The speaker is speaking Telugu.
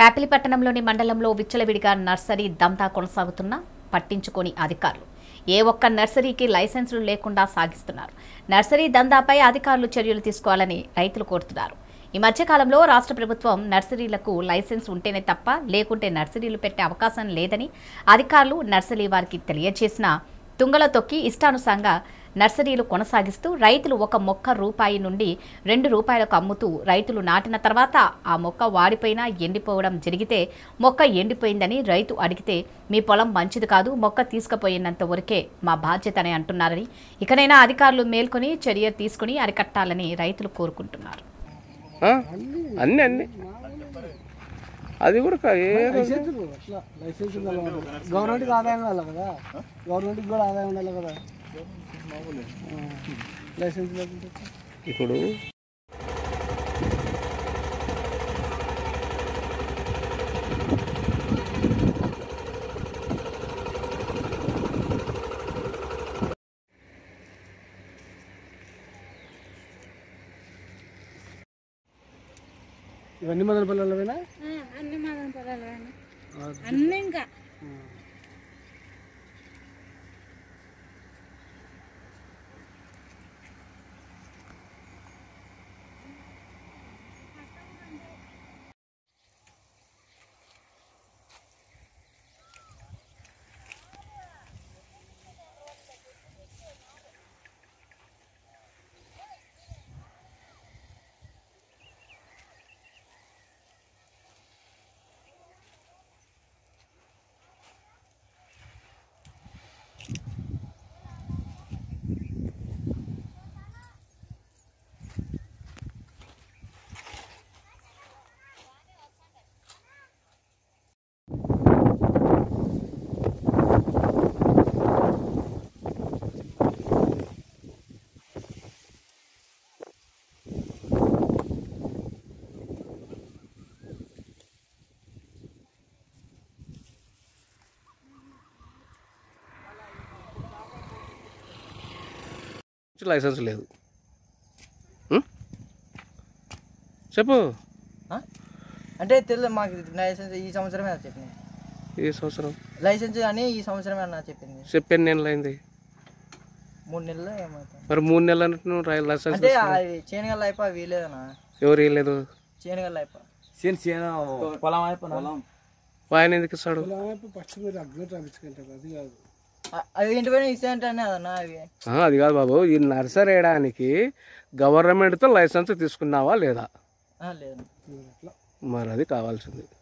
ప్యాపిలిపట్టణంలోని మండలంలో విచ్చలవిడిగా నర్సరీ దంతా కొనసాగుతున్నా పట్టించుకోని అధికారులు ఏ ఒక్క నర్సరీకి లైసెన్సులు లేకుండా సాగిస్తున్నారు నర్సరీ దందాపై అధికారులు చర్యలు తీసుకోవాలని రైతులు కోరుతున్నారు ఈ మధ్యకాలంలో రాష్ట్ర ప్రభుత్వం నర్సరీలకు లైసెన్స్ ఉంటేనే తప్ప లేకుంటే నర్సరీలు పెట్టే అవకాశం లేదని అధికారులు నర్సరీ వారికి తెలియజేసిన తుంగల తొక్కి ఇష్టానుసారంగా నర్సరీలు కొనసాగిస్తూ రైతులు ఒక మొక్క రూపాయి నుండి రెండు రూపాయలకు అమ్ముతూ రైతులు నాటిన తర్వాత ఆ మొక్క వాడిపోయినా ఎండిపోవడం జరిగితే మొక్క ఎండిపోయిందని రైతు అడిగితే మీ పొలం మంచిది కాదు మొక్క తీసుకుపోయినంత వరకే మా బాధ్యత అని అంటున్నారని ఇకనైనా అధికారులు మేల్కొని చర్య తీసుకుని అరికట్టాలని రైతులు కోరుకుంటున్నారు ఆ? అన్నీ అన్నీ అది కూడా కా- ఏ లైసెన్స్ అట్లా లైసెన్స్ ఉండాలి గవర్నమెంట్కి ఆదాయం ఉండాలి కదా గవర్నమెంట్కి కూడా ఆదాయం ఉండాలి కదా ఆ, లైసెన్స్ లేకుంటే ఎట్లా? ఇప్పుడు ఇవన్నీ మొదల పిల్లలవేనా ఆ, అన్ని మదన పొలాలు అన్ని ఇంకా లైసెన్స్ లేదు ఉం? చెప్పు ఆ? అంటే తెలియదు మాకు లైసెన్స్ ఈ సంవత్సరమే అది చెప్పింది ఈ సంవత్సరం లైసెన్స్ అని ఈ సంవత్సరమే అన్న చెప్పింది చెప్పాను నెలలు అయింది మూడు నెలలు ఏమవుతుంది మరి మూడు నెలలు అంటే నువ్వు రై- లైసెన్స్ అంటే అవి చేనుగల్ల అయిపో వీలేదన్న ఎవరు లేదు చేనుగల్ల అయిపో ఆయన ఎందుకు ఇస్తాడు పొలం ఫస్ట్ మీరు అగ్ని రాపించుకుంటారు అది కాదు అవి ఇంటి పైన ఇస్తే అంటే అదన్న అవి ఆ, అది కాదు బాబు ఈ నర్సరీ వేయడానికి గవర్నమెంట్తో లైసెన్స్ తీసుకున్నావా లేదా ఆ, లేదు అట్లా మరి అది కావాల్సింది